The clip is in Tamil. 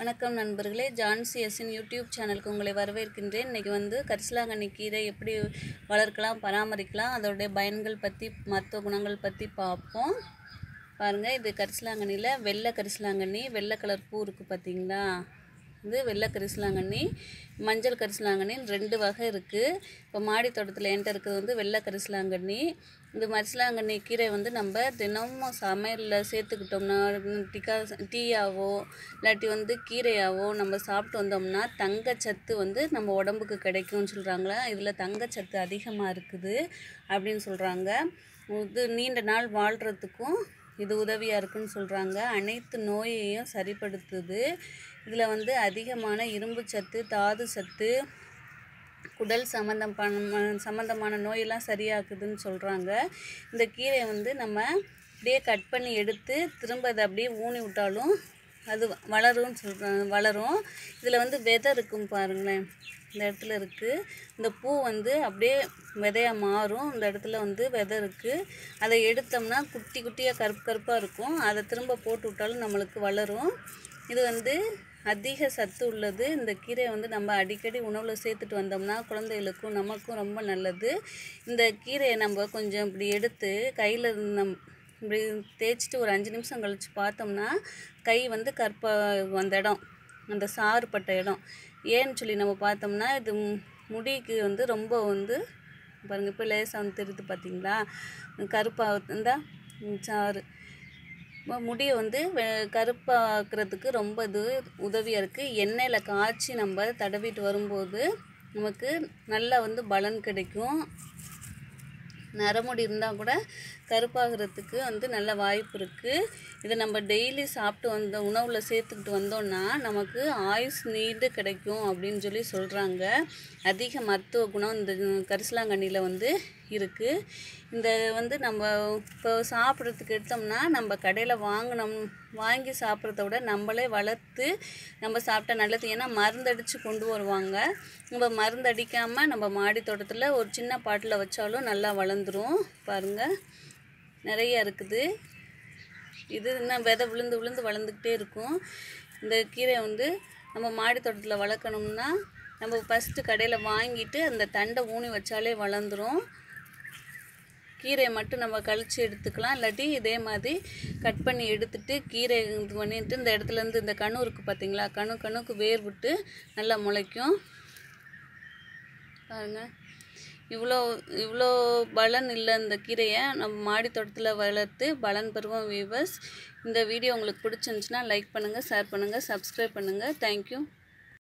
வணக்கம் நண்பர்களே ஜான்சி எஸ்ஸின் யூடியூப் சேனலுக்கு உங்களை வரவேற்கின்றேன் இன்றைக்கி வந்து கரிசலாங்கண்ணி கீரை எப்படி வளர்க்கலாம் பராமரிக்கலாம் அதோடைய பயன்கள் பற்றி மருத்துவ குணங்கள் பற்றி பார்ப்போம் பாருங்கள் இது கரிசலாங்கண்ணியில் வெள்ளை கரிசலாங்கண்ணி வெள்ளை கலர் பூ இருக்குது பார்த்தீங்களா இது வெள்ளை கரிசலாங்கண்ணி மஞ்சள் கரிசலாங்கண்ணின்னு ரெண்டு வகை இருக்குது இப்போ மாடி தோட்டத்தில் என்கிட்ட இருக்கிறது வந்து வெள்ளை கரிசலாங்கண்ணி இந்த கரிசலாங்கண்ணி கீரை வந்து நம்ம தினமும் சமையலில் சேர்த்துக்கிட்டோம்னா டிக்கா டீயாவோ இல்லாட்டி வந்து கீரையாவோ நம்ம சாப்பிட்டு வந்தோம்னா தங்கச்சத்து வந்து நம்ம உடம்புக்கு கிடைக்கும்னு சொல்கிறாங்களா இதில் தங்கச்சத்து அதிகமாக இருக்குது அப்படின்னு சொல்கிறாங்க இது நீண்ட நாள் வாழ்கிறதுக்கும் இது உதவியாக இருக்குன்னு சொல்கிறாங்க அனைத்து நோயையும் சரிப்படுத்துது இதில் வந்து அதிகமான இரும்பு சத்து தாது சத்து குடல் சம்மந்தமான சம்மந்தமான நோயெல்லாம் சரியாக்குதுன்னு சொல்கிறாங்க இந்த கீரையை வந்து நம்ம அப்படியே கட் பண்ணி எடுத்து திரும்ப அதை அப்படியே ஊனி விட்டாலும் அது வளரும்னு சொல்கிறாங்க வளரும் இதில் வந்து விதை இருக்கும் பாருங்களேன் இந்த இடத்துல இருக்குது இந்த பூ வந்து அப்படியே விதையாக மாறும் இந்த இடத்துல வந்து விதை இருக்குது அதை எடுத்தோம்னா குட்டி குட்டியாக கருப்பு கருப்பாக இருக்கும் அதை திரும்ப போட்டு விட்டாலும் நம்மளுக்கு வளரும் இது வந்து அதிக சத்து உள்ளது இந்த கீரையை வந்து நம்ம அடிக்கடி உணவில் சேர்த்துட்டு வந்தோம்னா குழந்தைகளுக்கும் நமக்கும் ரொம்ப நல்லது இந்த கீரையை நம்ம கொஞ்சம் இப்படி எடுத்து கையில் நம் இப்படி தேய்ச்சிட்டு ஒரு அஞ்சு நிமிஷம் கழித்து பார்த்தோம்னா கை வந்து கற்ப அந்த இடம் அந்த சாறுபட்ட இடம் ஏன்னு சொல்லி நம்ம பார்த்தோம்னா இது முடிக்கு வந்து ரொம்ப வந்து பாருங்கள் இப்போ லேசாக வந்து தெரியுது பார்த்தீங்களா கருப்பாக இருந்தால் சாறு முடியை வந்து கருப்பாக்குறதுக்கு ரொம்ப இது உதவியாக இருக்குது எண்ணெயில் காய்ச்சி நம்ம தடவிட்டு வரும்போது நமக்கு நல்லா வந்து பலன் கிடைக்கும் நரமுடி இருந்தால் கூட கருப்பாகிறதுக்கு வந்து நல்ல வாய்ப்பு இருக்குது இதை நம்ம டெய்லி சாப்பிட்டு வந்த உணவில் சேர்த்துக்கிட்டு வந்தோம்னா நமக்கு ஆயுஸ் நீண்டு கிடைக்கும் அப்படின்னு சொல்லி சொல்கிறாங்க அதிக மருத்துவ குணம் இந்த கரிசலாங்கண்ணியில் வந்து இருக்குது இந்த வந்து நம்ம இப்போ சாப்பிட்றதுக்கு எடுத்தோம்னா நம்ம கடையில் வாங்கினோம் வாங்கி சாப்பிட்றத விட நம்மளே வளர்த்து நம்ம சாப்பிட்டா நல்லது ஏன்னா மருந்தடித்து கொண்டு வருவாங்க நம்ம மருந்தடிக்காமல் நம்ம மாடி தோட்டத்தில் ஒரு சின்ன பாட்டில் வச்சாலும் நல்லா வளர்ந்துரும் பாருங்கள் நிறைய இருக்குது இது இன்னும் விதை விழுந்து விழுந்து வளர்ந்துக்கிட்டே இருக்கும் இந்த கீரை வந்து நம்ம மாடி தோட்டத்தில் வளர்க்கணும்னா நம்ம ஃபஸ்ட்டு கடையில் வாங்கிட்டு அந்த தண்டை ஊனி வச்சாலே வளர்ந்துரும் கீரையை மட்டும் நம்ம கழித்து எடுத்துக்கலாம் இல்லாட்டி இதே மாதிரி கட் பண்ணி எடுத்துட்டு கீரை இது பண்ணிட்டு இந்த இடத்துலேருந்து இந்த கணு இருக்குது பார்த்தீங்களா கணு கணுக்கு வேர் விட்டு நல்லா முளைக்கும் பாருங்கள் இவ்வளோ இவ்வளோ பலன் இல்லை இந்த கீரையை நம்ம மாடி தோட்டத்தில் வளர்த்து பலன் பெறுவோம் வீவர்ஸ் இந்த வீடியோ உங்களுக்கு பிடிச்சிருந்துச்சுன்னா லைக் பண்ணுங்கள் ஷேர் பண்ணுங்கள் சப்ஸ்கிரைப் பண்ணுங்கள் தேங்க்யூ